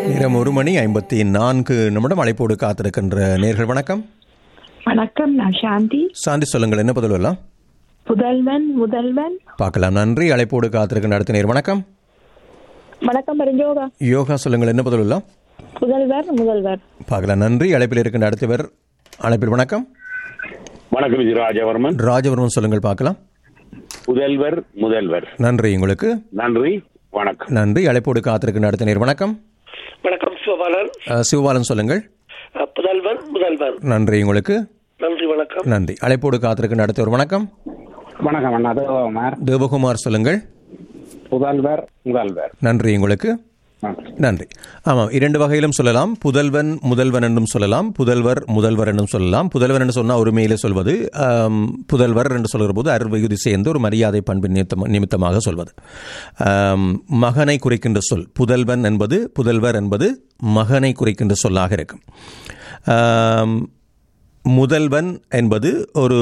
நேரம் ஒரு மணி ஐம்பத்தி நான்கு நிமிடம் அழைப்போடு காத்திருக்கின்ற நேர்கள் வணக்கம் வணக்கம் நான் சாந்தி சாந்தி சொல்லுங்கள் என்ன பதில் வரலாம் புதல்வன் முதல்வன் பார்க்கலாம் நன்றி அழைப்போடு காத்திருக்கின்ற அடுத்த நேர் வணக்கம் வணக்கம் பரஞ்சோகா யோகா சொல்லுங்கள் என்ன பதில் வரலாம் புதல்வர் முதல்வர் பார்க்கலாம் நன்றி அழைப்பில் இருக்கின்ற அடுத்தவர் அழைப்பில் வணக்கம் வணக்கம் இது ராஜவர்மன் ராஜவர்மன் சொல்லுங்கள் பார்க்கலாம் புதல்வர் முதல்வர் நன்றி உங்களுக்கு நன்றி வணக்கம் நன்றி அழைப்போடு காத்திருக்கின்ற அடுத்த நேர் வணக்கம் வணக்கம் சிவபாலன் அஹ், சிவபாலன் சொல்லுங்கள் அஹ், புதல்வன் முதல்வன் நன்றி உங்களுக்கு நன்றி வணக்கம் நன்றி அழைப்போடு காத்திருக்கின்ற அடுத்தவர் வணக்கம் வணக்கம் அண்ணா தேவகுமார் தேவகுமார் சொல்லுங்கள் புதல்வர் முதல்வர் நன்றி உங்களுக்கு நன்றி. நன்றி ஆமாம் இரண்டு வகையிலும் சொல்லலாம் புதல்வன் முதல்வன் என்றும் சொல்லலாம் புதல்வர் முதல்வர் என்றும் சொல்லலாம் புதல்வன் என்று சொன்னால் ஒருமையிலே சொல்வது ஆம், புதல்வர் என்று சொல்கிற போது அருள்வகுதி சேர்ந்து ஒரு மரியாதை பண்பின் நிமித்தம் நிமித்தமாக சொல்வது ஆம், மகனை குறிக்கின்ற சொல் புதல்வன் என்பது புதல்வர் என்பது மகனை குறிக்கின்ற சொல்லாக இருக்கும் ஆம், முதல்வன் என்பது ஒரு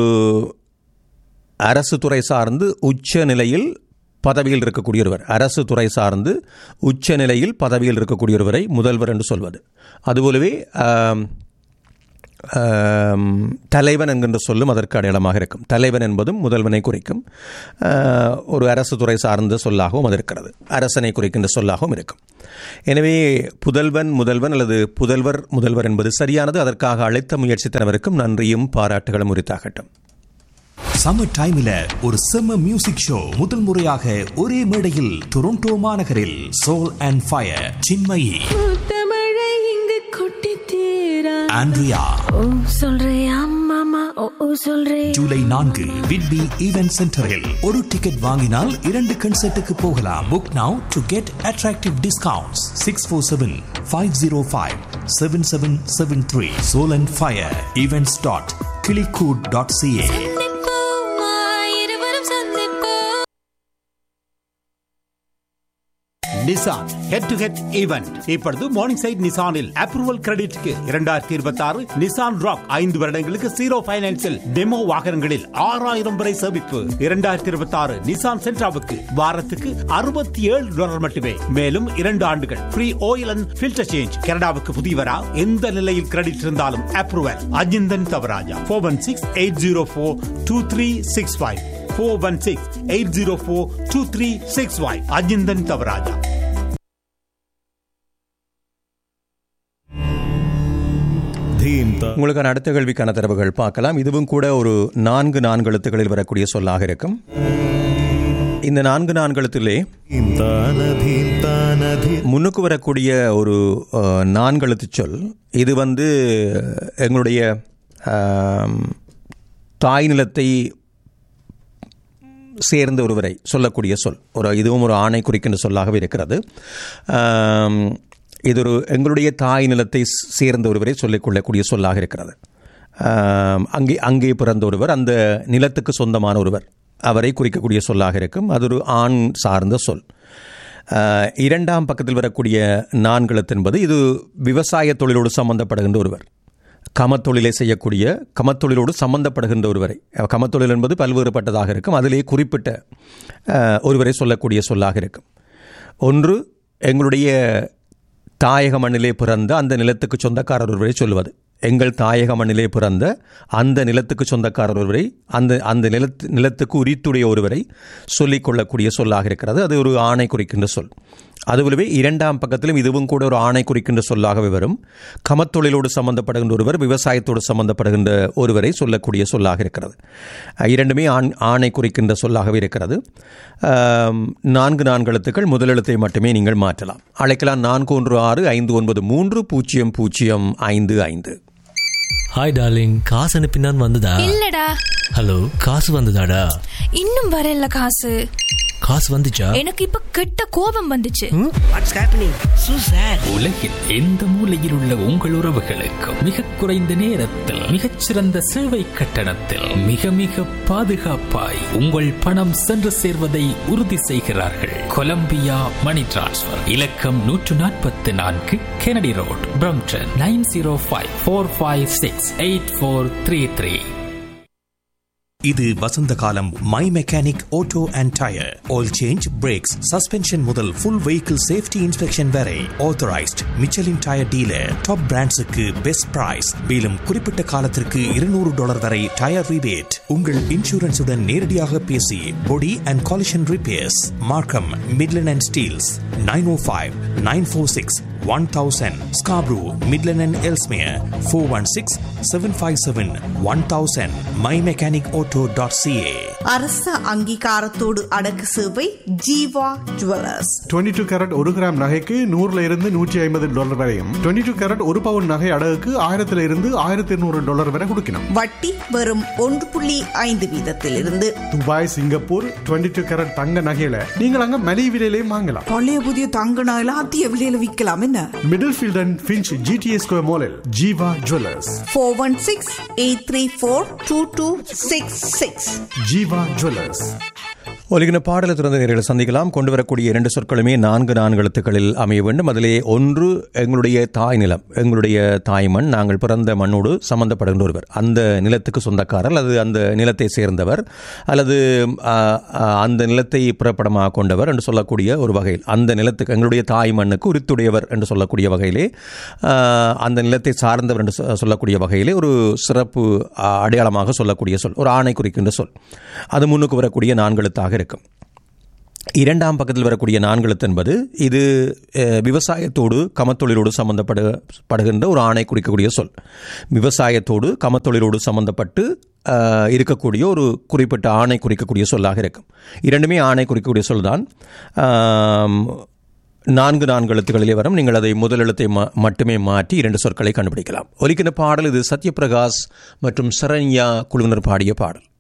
அரசு துறை சார்ந்து உச்ச நிலையில் பதவியில் இருக்கக்கூடிய ஒருவர் அரசு துறை சார்ந்து உச்ச நிலையில் பதவியில் இருக்கக்கூடிய ஒருவரை முதல்வர் என்று சொல்வது அதுபோலவே ஆம், ஆம், தலைவன் என்கின்ற சொல்லும் அதற்கு அடையாளமாக இருக்கும் தலைவன் என்பதும் முதல்வனை குறிக்கும் ஆ, ஒரு அரசு துறை சார்ந்த சொல்லாகவும் அது இருக்கிறது அரசனை குறிக்கின்ற சொல்லாகவும் இருக்கும் எனவே புதல்வன் முதல்வன் அல்லது புதல்வர் முதல்வர் என்பது சரியானது அதற்காக அழைத்த முயற்சித்தனவருக்கும் நன்றியும் பாராட்டுகளும் உரித்தாகட்டும் சம்மர் டைம்ல ஒரு செம்ம மியூசிக் ஷோ முதல் முறையாக ஒரே மேடையில் டொரண்டோ மாநகரில் சோல் அண்ட் ஃபயர் சின்மயி தமிழை இங்கு கொட்டி தீரா ஆண்ட்ரியா ஓ சொல்றியா மாமா ஓ ஓ சொல்றே ஜூலை நான்கு விட்பி ஈவென்ட் சென்டரில் ஒரு டிக்கெட் வாங்கினால் இரண்டு கன்சர்ட்டுக்கு போகலாம் book now to get attractive discounts six four seven five zero five seven seven seven three soul and fire events dot கிளிகூட் டாட் சிஏ சந்திப்போமா இருவரும் சந்திப்போம் Nissan head to head event இப்பொழுது மார்னிங் சைட் நிசானில் அப்ரூவல் கிரெடிட்க்கு இரண்டாயிரத்தி இருபத்தி ஆறு நிசான் ராக் ஐந்து வருடங்களுக்கு ஜீரோ பைனான்சில் டெமோ வாகனங்களில் ஆறாயிரம் வரை சேமிப்பு இரண்டாயிரத்தி இருபத்தி ஆறு நிசான் சென்ட்ராவுக்கு வாரத்துக்கு அறுபத்தி ஏழு டாலர் மட்டுமே மேலும் இரண்டு ஆண்டுகள் free oil and filter change கனடாவுக்கு புதியவரா எந்த நிலையில் கிரெடிட் இருந்தாலும் approval Ajinthan Thavarajah four one six eight zero four two three six five four one six eight zero four two three six five Ajinthan Thavarajah உங்களுக்கான அடுத்த கேள்விக்கான தரவுகள் பார்க்கலாம் இதுவும் கூட ஒரு நான்கு நான்கு எழுத்துக்களில் வரக்கூடிய சொல்லாக இருக்கும் இந்த நான்கு நான்கு எழுத்திலே முன்னுக்கு வரக்கூடிய ஒரு அஹ், நான்கு எழுத்து சொல் இது வந்து எங்களுடைய ஆம், தாய் நிலத்தை சேர்ந்த ஒருவரை சொல்லக்கூடிய சொல் ஒரு இதுவும் ஒரு ஆணை குறிக்கின்ற சொல்லாகவே இருக்கிறது ஆம், இது ஒரு எங்களுடைய தாய் நிலத்தை சேர்ந்த ஒருவரை சொல்லிக் கொள்ளக்கூடிய சொல்லாக இருக்கிறது ஆம், அங்கே அங்கே பிறந்த ஒருவர் அந்த நிலத்துக்கு சொந்தமான ஒருவர் அவரை குறிக்கக்கூடிய சொல்லாக இருக்கும் அது ஒரு ஆண் சார்ந்த சொல் ஆஹ், இரண்டாம் பக்கத்தில் வரக்கூடிய நான்கெழுத்து என்பது இது விவசாய தொழிலோடு சம்பந்தப்படுகின்ற ஒருவர் கமத்தொழிலை செய்யக்கூடிய கமத்தொழிலோடு சம்பந்தப்படுகின்ற ஒருவரை கமத்தொழில் என்பது பல்வேறுபட்டதாக இருக்கும் அதிலே குறிப்பிட்ட ஆஹ், ஒருவரை சொல்லக்கூடிய சொல்லாக இருக்கும் ஒன்று எங்களுடைய தாயக மண்ணிலே பிறந்த அந்த நிலத்துக்கு சொந்தக்காரர் ஒருவரை சொல்வது எங்கள் தாயக மண்ணிலே பிறந்த அந்த நிலத்துக்கு சொந்தக்காரர் ஒருவரை அந்த அந்த நிலத்து நிலத்துக்கு உரித்துடைய ஒருவரை சொல்லிக் கொள்ளக்கூடிய சொல்லாக இருக்கிறது அது ஒரு ஆணை குறிக்கின்ற சொல் அதுபோலவே இரண்டாம் பக்கத்திலும் இதுவும் கூட ஒரு ஆணை குறிக்கின்ற சொல்லாகவே வரும் கமத்தொழிலோடு சம்பந்தப்படுகின்ற ஒருவர் விவசாயத்தோடு சம்பந்தப்படுகின்ற ஒருவரை சொல்லக்கூடிய சொல்லாக இருக்கிறது அஹ் இரண்டுமே ஆண் ஆணை குறிக்கின்ற சொல்லாகவே இருக்கிறது ஆம், நான்கு நான்கு எழுத்துக்கள் முதல் எழுத்தை மட்டுமே நீங்கள் மாற்றலாம் அழைக்கலாம் நான்கு ஒன்று ஆறு ஐந்து ஒன்பது மூன்று பூஜ்ஜியம் பூஜ்ஜியம் ஐந்து ஐந்து ஹாய் டார்லிங் காசு அனுப்பினான் வந்ததா இல்லடா ஹலோ காசு வந்ததாடா இன்னும் வரல காசு காசு வந்துச்சா எனக்கு இப்ப கெட்ட கோபம் வந்துச்சு உலகில் எந்த மூலையில் உள்ள உங்கள் உறவுகளுக்கும் மிக குறைந்த நேரத்தில் மிகச்சிறந்த சேவை கட்டணத்தில் மிக மிக பாதுகாப்பாய் உங்கள் பணம் சென்று சேர்வதை உறுதி செய்கிறார்கள் கொலம்பியா மணி டிரான்ஸ்ஃபர் இலக்கம் நூற்று நாற்பத்தி நான்கு Kennedy road Brampton nine zero five four five six eight four three three இது வசந்த காலம் my mechanic auto and tyre oil change brakes suspension முதல் ஃபுல் வெஹிக்கிள் சேஃப்டி இன்ஸ்பெக்ஷன் வரை authorised Michelin tyre dealer top பிராண்ட்ஸுக்கு best price மேலும் குறிப்பிட்ட காலத்திற்கு இருநூறு டாலர் வரை டயர் ரிபேட் உங்கள் இன்சூரன்ஸுடன் நேரடியாக பேசி body and collision repairs Markham Midland and Steeles nine O five nine four six one thousand Scarborough Midland and Ellesmere four one six seven five seven one thousand my mechanic auto dot C A அரச அங்கீகாரத்தோடு அடக்கு சேவை Jeeva jewellers 22 two carat ஒரு gram நகைக்கு நூறுல இருந்து நூற்றி ஐம்பது டாலர் வரையும் 22 டூ கேரட் ஒரு பவுன் நகை அடகுக்கு ஆயிரத்துல இருந்து ஆயிரத்தி இருநூறு டாலர் வரை கொடுக்கணும் வட்டி வெறும் ஒன்று புள்ளி ஐந்து வீதத்திலிருந்து துபாய் சிங்கப்பூர் 22 டூ கேரட் தங்க நகையில நீங்கள் அங்க மலிவு விலையிலையும் வாங்கலாம் பழைய புதிய தங்க நகையில அதிக விலையில விற்கலாம் என்ன Middlefield and Finch GTA square மாலில் Jeeva jewellers four one six eight three four two two six six Jeeva jewellers ஒலிகின பாடலை திறந்த நேரில் சந்திக்கலாம் கொண்டு வரக்கூடிய இரண்டு சொற்களுமே நான்கு நான்கு எழுத்துக்களில் அமைய வேண்டும் அதிலே ஒன்று எங்களுடைய தாய் நிலம் எங்களுடைய தாய் மண் நாங்கள் பிறந்த மண்ணோடு சம்பந்தப்படுகின்ற ஒருவர் அந்த நிலத்துக்கு சொந்தக்காரர் அல்லது அந்த நிலத்தை சேர்ந்தவர் அல்லது ஆ, ஆ, அந்த நிலத்தை புறப்படமாக கொண்டவர் என்று சொல்லக்கூடிய ஒரு வகையில் அந்த நிலத்துக்கு எங்களுடைய தாய் மண்ணுக்கு உரித்துடையவர் என்று சொல்லக்கூடிய வகையிலே ஆ, அந்த நிலத்தை சார்ந்தவர் என்று சொ- சொல்லக்கூடிய வகையிலே ஒரு சிறப்பு ஆ, அடையாளமாக சொல்லக்கூடிய சொல் ஒரு ஆணை குறிக்கின்ற சொல் அது முன்னுக்கு வரக்கூடிய நான்கெழுத்தாக இருக்கும் இரண்டாம் பக்கத்தில் வரக்கூடிய நான்கெழுத்து என்பது இது அஹ், விவசாயத்தோடு கமத்தொழிலோடு சம்பந்தப்படு படுகின்ற ஒரு ஆணை குறிக்கக்கூடிய சொல் விவசாயத்தோடு கமத்தொழிலோடு சம்பந்தப்பட்டு அஹ், இருக்கக்கூடிய ஒரு குறிப்பிட்ட ஆணை குறிக்கக்கூடிய சொல்லாக இருக்கும் இரண்டுமே ஆணை குறிக்கக்கூடிய சொல் தான் ஆம், நான்கு நான்கு எழுத்துக்களிலே வரும் நீங்கள் அதை முதல் எழுத்தை ம- மட்டுமே மாற்றி இரண்டு சொற்களை கண்டுபிடிக்கலாம் ஒலிக்கின்ற பாடல் இது சத்யபிரகாஷ் மற்றும் சரண்யா குழுவினர் பாடிய பாடல்